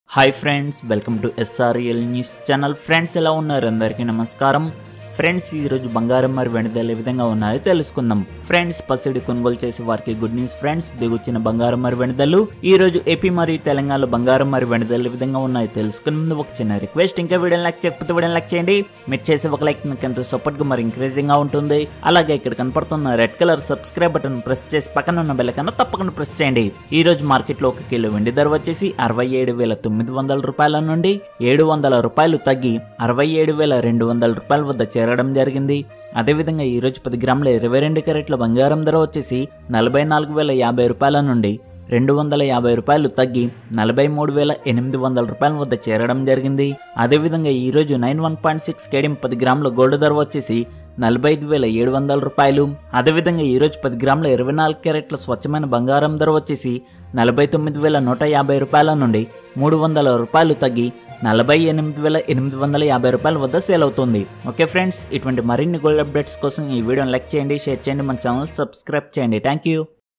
hi friends welcome to SRL news channel friends ఎలా ఉన్నారు అందరికీ నమస్కారం ఫ్రెండ్స్ ఈరోజు బంగారం మరి వెనుదల ఏ విధంగా ఉన్నాయో తెలుసుకుందాం ఫ్రెండ్స్ పసిడి కొనుగోలు చేసే వారికి గుడ్ న్యూస్ ఫ్రెండ్స్ దిగొచ్చిన బంగారం మరి వెనుదలు ఈ రోజు ఏపీ మరియు తెలంగాణలో బంగారం మరి వెనుదల ఏ విధంగా ఉన్నాయో తెలుసుకునే ముందు ఒక చిన్న రిక్వెస్ట్ ఇంకా వీడియో లైక్ చేయకపోతే వీడియో లైక్ చేయండి మీరు చేసే ఒక లైక్ నాకు ఎంతో సపోర్ట్ గా మరి ఎంకరేజింగ్ గా ఉంటుంది అలాగే ఇక్కడ కనపడుతున్న red colour subscribe button press చేసి పక్కన ఉన్న బెల్ కన్నా తప్పకుండా ప్రెస్ చేయండి ఈ రోజు మార్కెట్ లో ఒక కిలో వెండి ధర వచ్చేసి అరవై ఏడు వేల తొమ్మిది వందల రూపాయల నుండి ఏడు వందల రూపాయలు తగ్గి అరవై ఏడు వేల రెండు వందల రూపాయల వద్ద చేరడం జరిగింది అదేవిధంగా ఈ రోజు పది గ్రాముల ఇరవై రెండు క్యారెట్ల బంగారం ధర వచ్చేసి నలభై నాలుగు వేల యాభై రూపాయల నుండి రెండు వందల యాభై రూపాయలు తగ్గి నలభై మూడు వేల ఎనిమిది వందల రూపాయల వద్ద చేరడం జరిగింది అదేవిధంగా ఈ రోజు నైన్ వన్ పాయింట్ సిక్స్ కేడియం పది గ్రాముల గోల్డ్ ధర వచ్చేసి నలభై ఐదు వేల ఏడు వందల రూపాయలు అదేవిధంగా ఈ రోజు పది గ్రాముల ఇరవై నాలుగు క్యారెట్ల స్వచ్ఛమైన బంగారం ధర వచ్చేసి నలభై తొమ్మిది వేల నూట యాభై రూపాయల నుండి మూడు వందల రూపాయలు తగ్గి నలభై ఎనిమిది వేల ఎనిమిది వందల యాభై రూపాయల వద్ద సేల్ అవుతుంది ఓకే ఫ్రెండ్స్ ఇటువంటి మరిన్ని గోల్డ్ అప్డేట్స్ కోసం ఈ వీడియోని లైక్ చేయండి షేర్ చేయండి మన ఛానల్ సబ్స్క్రైబ్ చేయండి థ్యాంక్ యూ